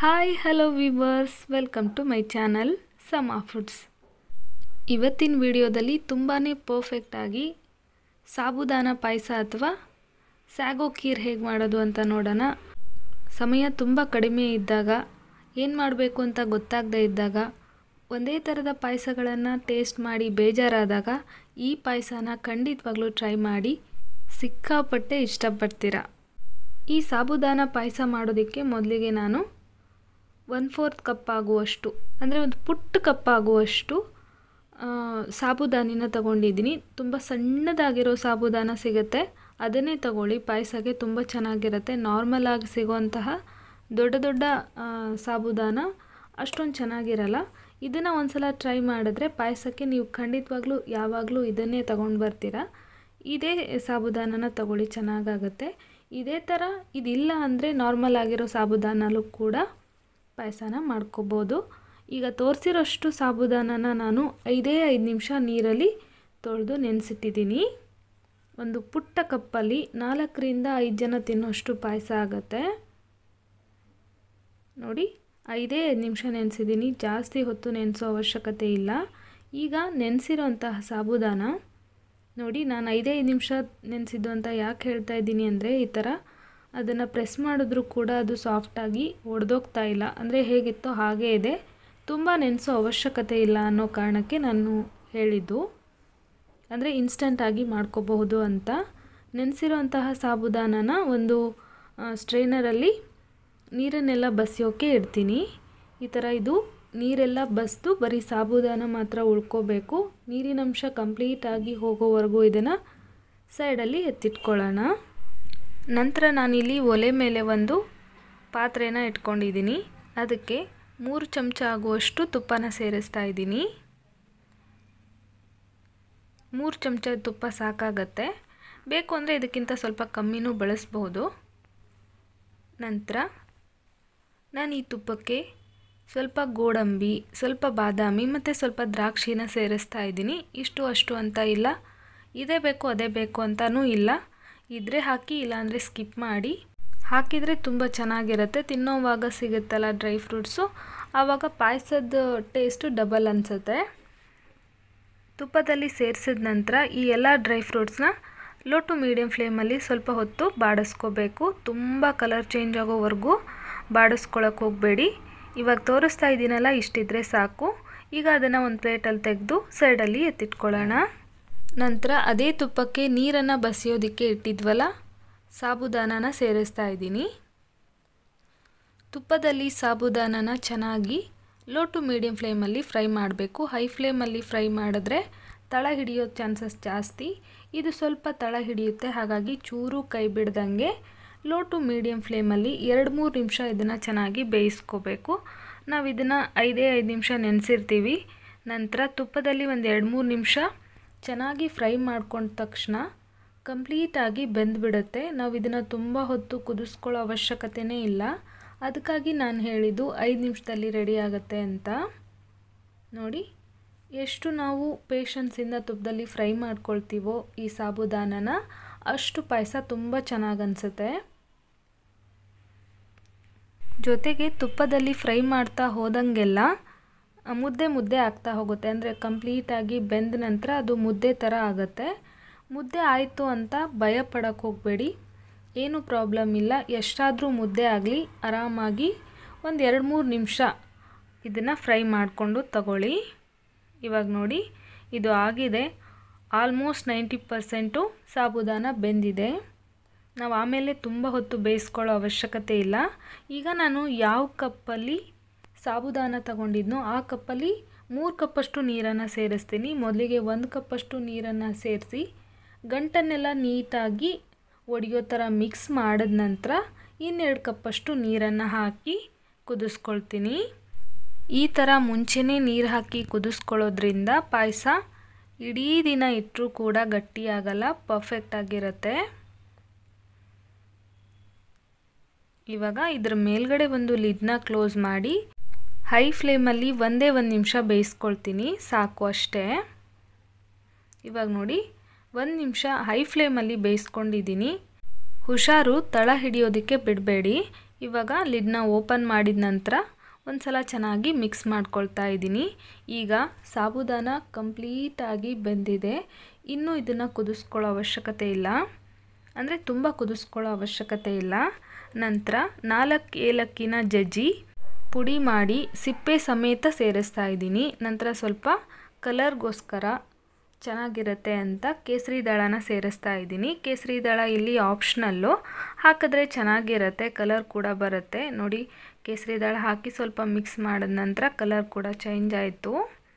hi hello viewers welcome to my channel Sama foods ಇವತ್ತಿನ ವಿಡಿಯೋದಲ್ಲಿ ತುಂಬಾ ಪರ್ಫೆಕ್ಟಾಗಿ ಸಾಬುದಾನ ಪಾಯಸ ಅಥವಾ ಸ್ಯಾಗೋ ಖೀರ್ ಹೇಗೆ ಮಾಡೋದು ಅಂತ ನೋಡೋಣ ಸಮಯ ತುಂಬ ಕಡಿಮೆ ಇದ್ದಾಗ ಏನು ಮಾಡಬೇಕು ಅಂತ ಗೊತ್ತಾಗದೇ ಇದ್ದಾಗ ಒಂದೇ ಥರದ ಪಾಯಸಗಳನ್ನು ಟೇಸ್ಟ್ ಮಾಡಿ ಬೇಜಾರಾದಾಗ ಈ ಪಾಯಸನ ಖಂಡಿತವಾಗ್ಲೂ ಟ್ರೈ ಮಾಡಿ ಸಿಕ್ಕಾಪಟ್ಟೆ ಇಷ್ಟಪಡ್ತೀರ ಈ ಸಾಬುದಾನ ಪಾಯಸ ಮಾಡೋದಕ್ಕೆ ಮೊದಲಿಗೆ ನಾನು ಒನ್ ಫೋರ್ತ್ ಕಪ್ ಆಗುವಷ್ಟು ಅಂದರೆ ಒಂದು ಪುಟ್ಟ ಕಪ್ ಆಗುವಷ್ಟು ಸಾಬುದಾನಿನ ತಗೊಂಡಿದ್ದೀನಿ ತುಂಬ ಸಣ್ಣದಾಗಿರೋ ಸಾಬುದಾನ ಸಿಗುತ್ತೆ ಅದನ್ನೇ ತಗೊಳ್ಳಿ ಪಾಯಸಕ್ಕೆ ತುಂಬ ಚೆನ್ನಾಗಿರುತ್ತೆ ನಾರ್ಮಲ್ ಆಗಿ ಸಿಗೋಂತಹ ದೊಡ್ಡ ದೊಡ್ಡ ಸಾಬುದಾನ ಅಷ್ಟೊಂದು ಚೆನ್ನಾಗಿರಲ್ಲ ಇದನ್ನು ಒಂದ್ಸಲ ಟ್ರೈ ಮಾಡಿದ್ರೆ ಪಾಯಸಕ್ಕೆ ನೀವು ಖಂಡಿತವಾಗ್ಲೂ ಯಾವಾಗಲೂ ಇದನ್ನೇ ತಗೊಂಡು ಬರ್ತೀರಾ ಇದೇ ಸಾಬುದಾನನ ತಗೊಳ್ಳಿ ಚೆನ್ನಾಗಾಗುತ್ತೆ ಇದೇ ಥರ ಇದಿಲ್ಲ ಅಂದರೆ ನಾರ್ಮಲ್ ಆಗಿರೋ ಸಾಬುದಾನಲ್ಲೂ ಕೂಡ ಪಾಯಸನ ಮಾಡ್ಕೋಬೋದು ಈಗ ತೋರಿಸಿರೋಷ್ಟು ಸಾಬುದಾನನ ನಾನು ಐದೇ ಐದು ನಿಮಿಷ ನೀರಲ್ಲಿ ತೊಳೆದು ನೆನೆಸಿಟ್ಟಿದ್ದೀನಿ ಒಂದು ಪುಟ್ಟ ಕಪ್ಪಲ್ಲಿ ನಾಲ್ಕರಿಂದ ಐದು ಜನ ತಿನ್ನೋಷ್ಟು ಪಾಯಸ ಆಗುತ್ತೆ ನೋಡಿ ಐದೇ ಐದು ನಿಮಿಷ ನೆನೆಸಿದ್ದೀನಿ ಜಾಸ್ತಿ ಹೊತ್ತು ನೆನೆಸೋ ಅವಶ್ಯಕತೆ ಇಲ್ಲ ಈಗ ನೆನೆಸಿರೋಂತಹ ಸಾಬುದಾನ ನೋಡಿ ನಾನು ಐದೇ ಐದು ನಿಮಿಷ ನೆನೆಸಿದ್ದು ಅಂತ ಯಾಕೆ ಹೇಳ್ತಾ ಇದ್ದೀನಿ ಅಂದರೆ ಈ ಥರ ಅದನ್ನು ಪ್ರೆಸ್ ಮಾಡಿದ್ರೂ ಕೂಡ ಅದು ಸಾಫ್ಟಾಗಿ ಒಡೆದೋಗ್ತಾ ಇಲ್ಲ ಅಂದರೆ ಹೇಗಿತ್ತೋ ಹಾಗೇ ಇದೆ ತುಂಬ ನೆನೆಸೋ ಅವಶ್ಯಕತೆ ಇಲ್ಲ ಅನ್ನೋ ಕಾರಣಕ್ಕೆ ನಾನು ಹೇಳಿದ್ದು ಅಂದರೆ ಇನ್ಸ್ಟಂಟಾಗಿ ಮಾಡ್ಕೋಬಹುದು ಅಂತ ನೆನೆಸಿರೋಂತಹ ಸಾಬುದಾನನ ಒಂದು ಸ್ಟ್ರೈನರಲ್ಲಿ ನೀರನ್ನೆಲ್ಲ ಬಸಿಯೋಕೆ ಇಡ್ತೀನಿ ಈ ಥರ ಇದು ನೀರೆಲ್ಲ ಬಸಿದು ಬರೀ ಸಾಬುದಾನ ಮಾತ್ರ ಉಳ್ಕೋಬೇಕು ನೀರಿನಂಶ ಕಂಪ್ಲೀಟಾಗಿ ಹೋಗೋವರೆಗೂ ಇದನ್ನು ಸೈಡಲ್ಲಿ ಎತ್ತಿಟ್ಕೊಳ್ಳೋಣ ನಂತರ ನಾನಿಲ್ಲಿ ಒಲೆ ಮೇಲೆ ಒಂದು ಪಾತ್ರೆನ ಇಟ್ಕೊಂಡಿದ್ದೀನಿ ಅದಕ್ಕೆ ಮೂರು ಚಮಚ ಆಗುವಷ್ಟು ತುಪ್ಪನ ಸೇರಿಸ್ತಾ ಇದ್ದೀನಿ ಮೂರು ಚಮಚ ತುಪ್ಪ ಸಾಕಾಗತ್ತೆ ಬೇಕು ಅಂದರೆ ಇದಕ್ಕಿಂತ ಸ್ವಲ್ಪ ಕಮ್ಮಿನೂ ಬಳಸ್ಬೋದು ನಂತರ ನಾನು ಈ ತುಪ್ಪಕ್ಕೆ ಸ್ವಲ್ಪ ಗೋಡಂಬಿ ಸ್ವಲ್ಪ ಬಾದಾಮಿ ಮತ್ತು ಸ್ವಲ್ಪ ದ್ರಾಕ್ಷಿನ ಸೇರಿಸ್ತಾ ಇದ್ದೀನಿ ಇಷ್ಟು ಅಷ್ಟು ಅಂತ ಇಲ್ಲ ಇದೇ ಬೇಕು ಅದೇ ಬೇಕು ಅಂತಲೂ ಇಲ್ಲ ಇದ್ರೆ ಹಾಕಿ ಇಲ್ಲಾಂದರೆ ಸ್ಕಿಪ್ ಮಾಡಿ ಹಾಕಿದರೆ ತುಂಬ ಚೆನ್ನಾಗಿರುತ್ತೆ ತಿನ್ನೋವಾಗ ಸಿಗುತ್ತಲ್ಲ ಡ್ರೈ ಫ್ರೂಟ್ಸು ಆವಾಗ ಪಾಯಸದ ಟೇಸ್ಟು ಡಬಲ್ ಅನಿಸುತ್ತೆ ತುಪ್ಪದಲ್ಲಿ ಸೇರಿಸಿದ ನಂತರ ಈ ಎಲ್ಲ ಡ್ರೈ ಫ್ರೂಟ್ಸ್ನ ಲೋ ಟು ಮೀಡಿಯಮ್ ಫ್ಲೇಮಲ್ಲಿ ಸ್ವಲ್ಪ ಹೊತ್ತು ಬಾಡಿಸ್ಕೋಬೇಕು ತುಂಬ ಕಲರ್ ಚೇಂಜ್ ಆಗೋವರೆಗೂ ಬಾಡಿಸ್ಕೊಳಕ್ಕೆ ಹೋಗಬೇಡಿ ಇವಾಗ ತೋರಿಸ್ತಾ ಇದ್ದೀನಲ್ಲ ಇಷ್ಟಿದ್ರೆ ಸಾಕು ಈಗ ಅದನ್ನು ಒಂದು ಪ್ಲೇಟಲ್ಲಿ ತೆಗೆದು ಸೈಡಲ್ಲಿ ಎತ್ತಿಟ್ಕೊಳ್ಳೋಣ ನಂತರ ಅದೇ ತುಪ್ಪಕ್ಕೆ ನೀರನ್ನು ಬಸಿಯೋದಕ್ಕೆ ಇಟ್ಟಿದ್ವಲ್ಲ ಸಾಬುದಾನನ ಸೇರಿಸ್ತಾ ಇದ್ದೀನಿ ತುಪ್ಪದಲ್ಲಿ ಸಾಬುದಾನನ ಚೆನ್ನಾಗಿ ಲೋ ಟು ಮೀಡಿಯಮ್ ಫ್ಲೇಮಲ್ಲಿ ಫ್ರೈ ಮಾಡಬೇಕು ಹೈ ಫ್ಲೇಮಲ್ಲಿ ಫ್ರೈ ಮಾಡಿದ್ರೆ ತಳ ಹಿಡಿಯೋ ಚಾನ್ಸಸ್ ಜಾಸ್ತಿ ಇದು ಸ್ವಲ್ಪ ತಳ ಹಿಡಿಯುತ್ತೆ ಹಾಗಾಗಿ ಚೂರು ಕೈ ಬಿಡ್ದಂಗೆ ಲೋ ಟು ಮೀಡಿಯಮ್ ಫ್ಲೇಮಲ್ಲಿ ಎರಡು ಮೂರು ನಿಮಿಷ ಇದನ್ನು ಚೆನ್ನಾಗಿ ಬೇಯಿಸ್ಕೋಬೇಕು ನಾವು ಇದನ್ನು ಐದೇ ಐದು ನಿಮಿಷ ನೆನೆಸಿರ್ತೀವಿ ನಂತರ ತುಪ್ಪದಲ್ಲಿ ಒಂದು ಎರಡು ಮೂರು ನಿಮಿಷ ಚೆನ್ನಾಗಿ ಫ್ರೈ ಮಾಡ್ಕೊಂಡ ತಕ್ಷಣ ಕಂಪ್ಲೀಟಾಗಿ ಬೆಂದ್ಬಿಡುತ್ತೆ ನಾವು ಇದನ್ನು ತುಂಬ ಹೊತ್ತು ಕುದಿಸ್ಕೊಳ್ಳೋ ಅವಶ್ಯಕತೆಯೇ ಇಲ್ಲ ಅದಕ್ಕಾಗಿ ನಾನು ಹೇಳಿದ್ದು ಐದು ನಿಮಿಷದಲ್ಲಿ ರೆಡಿ ಆಗುತ್ತೆ ಅಂತ ನೋಡಿ ಎಷ್ಟು ನಾವು ಪೇಷನ್ಸಿಂದ ತುಪ್ಪದಲ್ಲಿ ಫ್ರೈ ಮಾಡ್ಕೊಳ್ತೀವೋ ಈ ಸಾಬುದಾನನ ಅಷ್ಟು ಪಾಯಸ ತುಂಬ ಚೆನ್ನಾಗಿ ಅನಿಸುತ್ತೆ ಜೊತೆಗೆ ತುಪ್ಪದಲ್ಲಿ ಫ್ರೈ ಮಾಡ್ತಾ ಹೋದಂಗೆಲ್ಲ ಮುದ್ದೆ ಮುದ್ದೆ ಆಗ್ತಾ ಹೋಗುತ್ತೆ ಅಂದರೆ ಕಂಪ್ಲೀಟಾಗಿ ಬೆಂದ ನಂತರ ಅದು ಮುದ್ದೆ ಥರ ಆಗುತ್ತೆ ಮುದ್ದೆ ಆಯಿತು ಅಂತ ಭಯ ಪಡೋಕ್ಕೆ ಹೋಗಬೇಡಿ ಏನೂ ಪ್ರಾಬ್ಲಮ್ ಇಲ್ಲ ಎಷ್ಟಾದರೂ ಮುದ್ದೆ ಆಗಲಿ ಆರಾಮಾಗಿ ಒಂದು ಎರಡು ಮೂರು ನಿಮಿಷ ಇದನ್ನು ಫ್ರೈ ಮಾಡಿಕೊಂಡು ತಗೊಳ್ಳಿ ಇವಾಗ ನೋಡಿ ಇದು ಆಗಿದೆ ಆಲ್ಮೋಸ್ಟ್ ನೈಂಟಿ ಪರ್ಸೆಂಟು ಸಾಬುದಾನ ಬೆಂದಿದೆ ನಾವು ಆಮೇಲೆ ತುಂಬ ಹೊತ್ತು ಬೇಯಿಸ್ಕೊಳ್ಳೋ ಅವಶ್ಯಕತೆ ಇಲ್ಲ ಈಗ ನಾನು ಯಾವ ಕಪ್ಪಲ್ಲಿ ಸಾಬುದಾನ ತಗೊಂಡಿದ್ನೋ ಆ ಕಪ್ಪಲ್ಲಿ ಮೂರು ಕಪ್ಪಷ್ಟು ನೀರನ್ನು ಸೇರಿಸ್ತೀನಿ ಮೊದಲಿಗೆ ಒಂದು ಕಪ್ಪಷ್ಟು ನೀರನ್ನು ಸೇರಿಸಿ ಗಂಟನ್ನೆಲ್ಲ ನೀಟಾಗಿ ಒಡೆಯೋ ಥರ ಮಿಕ್ಸ್ ಮಾಡಿದ ನಂತರ ಇನ್ನೆರಡು ಕಪ್ಪಷ್ಟು ನೀರನ್ನು ಹಾಕಿ ಕುದಿಸ್ಕೊಳ್ತೀನಿ ಈ ಥರ ಮುಂಚೆನೇ ನೀರು ಹಾಕಿ ಕುದಿಸ್ಕೊಳ್ಳೋದ್ರಿಂದ ಪಾಯಸ ಇಡೀ ದಿನ ಇಟ್ಟರೂ ಕೂಡ ಗಟ್ಟಿಯಾಗಲ್ಲ ಪರ್ಫೆಕ್ಟಾಗಿರುತ್ತೆ ಇವಾಗ ಇದ್ರ ಮೇಲ್ಗಡೆ ಒಂದು ಲಿಡ್ನ ಕ್ಲೋಸ್ ಮಾಡಿ ಹೈ ಫ್ಲೇಮಲ್ಲಿ ಒಂದೇ ಒಂದು ನಿಮಿಷ ಬೇಯಿಸ್ಕೊಳ್ತೀನಿ ಸಾಕು ಅಷ್ಟೇ ಇವಾಗ ನೋಡಿ ಒಂದು ನಿಮಿಷ ಹೈ ಫ್ಲೇಮಲ್ಲಿ ಬೇಯಿಸ್ಕೊಂಡಿದ್ದೀನಿ ಹುಷಾರು ತಳ ಹಿಡಿಯೋದಕ್ಕೆ ಬಿಡಬೇಡಿ ಇವಾಗ ಲಿಡ್ನ ಓಪನ್ ಮಾಡಿದ ನಂತರ ಒಂದು ಸಲ ಚೆನ್ನಾಗಿ ಮಿಕ್ಸ್ ಮಾಡ್ಕೊಳ್ತಾ ಇದ್ದೀನಿ ಈಗ ಸಾಬುದಾನ ಕಂಪ್ಲೀಟಾಗಿ ಬೆಂದಿದೆ ಇನ್ನೂ ಇದನ್ನು ಕುದಿಸ್ಕೊಳ್ಳೋ ಅವಶ್ಯಕತೆ ಇಲ್ಲ ಅಂದರೆ ತುಂಬ ಕುದಿಸ್ಕೊಳ್ಳೋ ಅವಶ್ಯಕತೆ ಇಲ್ಲ ನಂತರ ನಾಲ್ಕು ಏಲಕ್ಕಿನ ಜಜ್ಜಿ ಪುಡಿ ಮಾಡಿ ಸಿಪ್ಪೆ ಸಮೇತ ಸೇರಿಸ್ತಾ ಇದ್ದೀನಿ ನಂತರ ಸ್ವಲ್ಪ ಕಲರ್ಗೋಸ್ಕರ ಚೆನ್ನಾಗಿರುತ್ತೆ ಅಂತ ಕೇಸರಿ ದಳನ ಸೇರಿಸ್ತಾ ಇದ್ದೀನಿ ಕೇಸರಿ ದಳ ಇಲ್ಲಿ ಆಪ್ಷನಲ್ಲು ಹಾಕಿದ್ರೆ ಚೆನ್ನಾಗಿರುತ್ತೆ ಕಲರ್ ಕೂಡ ಬರುತ್ತೆ ನೋಡಿ ಕೇಸರಿ ದಳ ಹಾಕಿ ಸ್ವಲ್ಪ ಮಿಕ್ಸ್ ಮಾಡಿದ ನಂತರ ಕಲರ್ ಕೂಡ ಚೇಂಜ್ ಆಯಿತು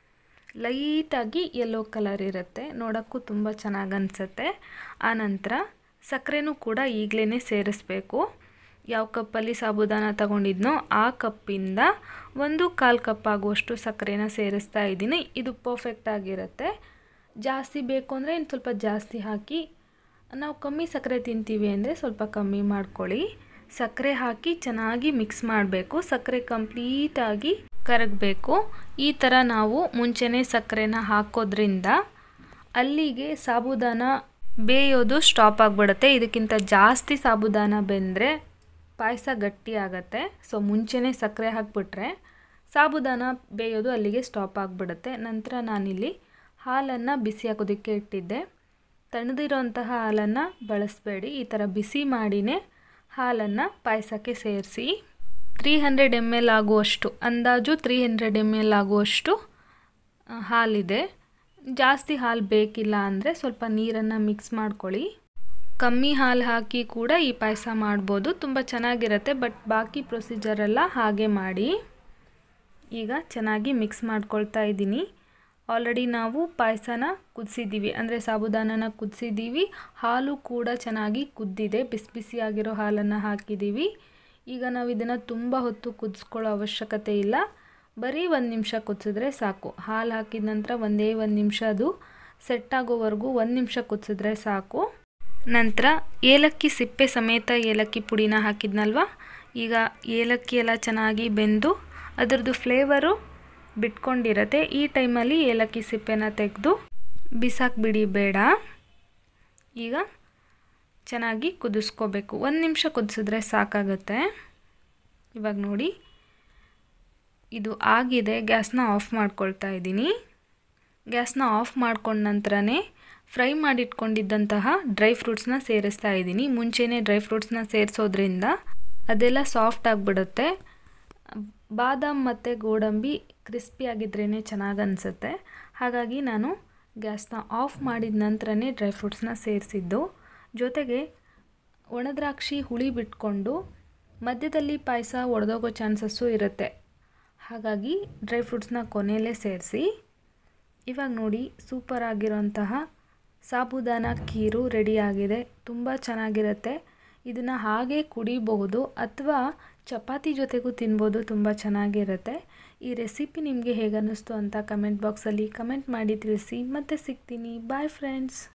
ಲೈಟಾಗಿ ಯೆಲ್ಲೋ ಕಲರ್ ಇರುತ್ತೆ ನೋಡೋಕ್ಕೂ ತುಂಬ ಚೆನ್ನಾಗಿ ಅನಿಸುತ್ತೆ ಆನಂತರ ಸಕ್ಕರೆನೂ ಕೂಡ ಈಗಲೇ ಸೇರಿಸ್ಬೇಕು ಯಾವ ಕಪ್ಪಲ್ಲಿ ಸಾಬುದಾನ ತಗೊಂಡಿದ್ನೋ ಆ ಕಪ್ಪಿಂದ ಒಂದು ಕಾಲು ಕಪ್ ಆಗುವಷ್ಟು ಸಕ್ಕರೆನ ಸೇರಿಸ್ತಾ ಇದ್ದೀನಿ ಇದು ಪರ್ಫೆಕ್ಟ್ ಆಗಿರುತ್ತೆ ಜಾಸ್ತಿ ಬೇಕು ಅಂದರೆ ಇನ್ನು ಸ್ವಲ್ಪ ಜಾಸ್ತಿ ಹಾಕಿ ನಾವು ಕಮ್ಮಿ ಸಕ್ಕರೆ ತಿಂತೀವಿ ಅಂದರೆ ಸ್ವಲ್ಪ ಕಮ್ಮಿ ಮಾಡ್ಕೊಳ್ಳಿ ಸಕ್ಕರೆ ಹಾಕಿ ಚೆನ್ನಾಗಿ ಮಿಕ್ಸ್ ಮಾಡಬೇಕು ಸಕ್ಕರೆ ಕಂಪ್ಲೀಟಾಗಿ ಕರಗಬೇಕು ಈ ಥರ ನಾವು ಮುಂಚೆನೇ ಸಕ್ಕರೆನ ಹಾಕೋದ್ರಿಂದ ಅಲ್ಲಿಗೆ ಸಾಬುದಾನ ಬೇಯೋದು ಸ್ಟಾಪ್ ಆಗಿಬಿಡುತ್ತೆ ಇದಕ್ಕಿಂತ ಜಾಸ್ತಿ ಸಾಬುದಾನ ಬೆಂದರೆ ಪಾಯಸ ಗಟ್ಟಿ ಆಗುತ್ತೆ ಸೊ ಮುಂಚೆನೇ ಸಕ್ಕರೆ ಹಾಕಿಬಿಟ್ರೆ ಸಾಬುದಾನ ಬೇಯೋದು ಅಲ್ಲಿಗೆ ಸ್ಟಾಪ್ ಆಗಿಬಿಡುತ್ತೆ ನಂತರ ನಾನಿಲ್ಲಿ ಹಾಲನ್ನು ಬಿಸಿ ಹಾಕೋದಕ್ಕೆ ಇಟ್ಟಿದ್ದೆ ತಣ್ಣದಿರೋಂತಹ ಹಾಲನ್ನು ಬಳಸಬೇಡಿ ಈ ಥರ ಬಿಸಿ ಮಾಡಿನೇ ಹಾಲನ್ನು ಪಾಯಸಕ್ಕೆ ಸೇರಿಸಿ ತ್ರೀ ಹಂಡ್ರೆಡ್ ಎಮ್ ಎಲ್ ಆಗುವಷ್ಟು ಅಂದಾಜು ತ್ರೀ ಹಂಡ್ರೆಡ್ ಎಮ್ ಎಲ್ ಆಗುವಷ್ಟು ಹಾಲಿದೆ ಜಾಸ್ತಿ ಹಾಲು ಬೇಕಿಲ್ಲ ಅಂದರೆ ಸ್ವಲ್ಪ ನೀರನ್ನು ಮಿಕ್ಸ್ ಮಾಡ್ಕೊಳ್ಳಿ ಕಮ್ಮಿ ಹಾಲು ಹಾಕಿ ಕೂಡ ಈ ಪಾಯಸ ಮಾಡ್ಬೋದು ತುಂಬ ಚೆನ್ನಾಗಿರುತ್ತೆ ಬಟ್ ಬಾಕಿ ಪ್ರೊಸೀಜರೆಲ್ಲ ಹಾಗೆ ಮಾಡಿ ಈಗ ಚೆನ್ನಾಗಿ ಮಿಕ್ಸ್ ಮಾಡ್ಕೊಳ್ತಾ ಇದ್ದೀನಿ ಆಲ್ರೆಡಿ ನಾವು ಪಾಯಸನ ಕುದಿಸಿದ್ದೀವಿ ಅಂದರೆ ಸಾಬುದಾನನ ಕುದಿಸಿದ್ದೀವಿ ಹಾಲು ಕೂಡ ಚೆನ್ನಾಗಿ ಕುದ್ದಿದೆ ಬಿಸಿ ಬಿಸಿಯಾಗಿರೋ ಹಾಲನ್ನು ಹಾಕಿದ್ದೀವಿ ಈಗ ನಾವು ಇದನ್ನು ತುಂಬ ಹೊತ್ತು ಕುದಿಸ್ಕೊಳ್ಳೋ ಅವಶ್ಯಕತೆ ಇಲ್ಲ ಬರೀ ಒಂದು ನಿಮಿಷ ಕುದಿಸಿದ್ರೆ ಸಾಕು ಹಾಲು ಹಾಕಿದ ನಂತರ ಒಂದೇ ಒಂದು ನಿಮಿಷ ಅದು ಸೆಟ್ ಆಗೋವರೆಗೂ ಒಂದು ನಿಮಿಷ ಕುದಿಸಿದ್ರೆ ಸಾಕು ನಂತರ ಏಲಕ್ಕಿ ಸಿಪ್ಪೆ ಸಮೇತ ಏಲಕ್ಕಿ ಪುಡಿನ ಹಾಕಿದ್ನಲ್ವ ಈಗ ಏಲಕ್ಕಿ ಎಲ್ಲ ಚೆನ್ನಾಗಿ ಬೆಂದು ಅದರದ್ದು ಫ್ಲೇವರು ಬಿಟ್ಕೊಂಡಿರತ್ತೆ ಈ ಟೈಮಲ್ಲಿ ಏಲಕ್ಕಿ ಸಿಪ್ಪೆನ ತೆಗೆದು ಬಿಸಾಕ್ಬಿಡಿ ಬೇಡ ಈಗ ಚೆನ್ನಾಗಿ ಕುದಿಸ್ಕೋಬೇಕು ಒಂದು ನಿಮಿಷ ಕುದಿಸಿದ್ರೆ ಸಾಕಾಗುತ್ತೆ ಇವಾಗ ನೋಡಿ ಇದು ಆಗಿದೆ ಗ್ಯಾಸ್ನ ಆಫ್ ಮಾಡ್ಕೊಳ್ತಾ ಇದ್ದೀನಿ ಗ್ಯಾಸ್ನ ಆಫ್ ಮಾಡ್ಕೊಂಡ ನಂತರನೇ ಫ್ರೈ ಮಾಡಿಟ್ಕೊಂಡಿದ್ದಂತಹ ಡ್ರೈ ಫ್ರೂಟ್ಸ್ನ ಸೇರಿಸ್ತಾ ಇದ್ದೀನಿ ಮುಂಚೆನೇ ಡ್ರೈ ಫ್ರೂಟ್ಸ್ನ ಸೇರಿಸೋದ್ರಿಂದ ಅದೆಲ್ಲ ಸಾಫ್ಟ್ ಆಗಿಬಿಡುತ್ತೆ ಬಾದಾಮ್ ಮತ್ತು ಗೋಡಂಬಿ ಕ್ರಿಸ್ಪಿಯಾಗಿದ್ರೇ ಚೆನ್ನಾಗಿ ಅನಿಸುತ್ತೆ ಹಾಗಾಗಿ ನಾನು ಗ್ಯಾಸ್ನ ಆಫ್ ಮಾಡಿದ ನಂತರನೇ ಡ್ರೈ ಫ್ರೂಟ್ಸ್ನ ಸೇರಿಸಿದ್ದು ಜೊತೆಗೆ ಒಣದ್ರಾಕ್ಷಿ ಹುಳಿ ಬಿಟ್ಕೊಂಡು ಮಧ್ಯದಲ್ಲಿ ಪಾಯಸ ಒಡೆದೋಗೋ ಚಾನ್ಸಸ್ಸು ಇರುತ್ತೆ ಹಾಗಾಗಿ ಡ್ರೈ ಫ್ರೂಟ್ಸ್ನ ಕೊನೆಯಲ್ಲೇ ಸೇರಿಸಿ ಇವಾಗ ನೋಡಿ ಸೂಪರ್ ಆಗಿರೋಂತಹ ಸಾಬುದಾನ ಖೀರು ರೆಡಿಯಾಗಿದೆ ತುಂಬ ಚೆನ್ನಾಗಿರುತ್ತೆ ಇದನ್ನು ಹಾಗೆ ಕುಡಿಬಹುದು ಅಥವಾ ಚಪಾತಿ ಜೊತೆಗೂ ತಿನ್ಬೋದು ತುಂಬ ಚೆನ್ನಾಗಿರುತ್ತೆ ಈ ರೆಸಿಪಿ ನಿಮಗೆ ಹೇಗೆ ಅನ್ನಿಸ್ತು ಅಂತ ಕಮೆಂಟ್ ಬಾಕ್ಸಲ್ಲಿ ಕಮೆಂಟ್ ಮಾಡಿ ತಿಳಿಸಿ ಮತ್ತೆ ಸಿಗ್ತೀನಿ ಬಾಯ್ ಫ್ರೆಂಡ್ಸ್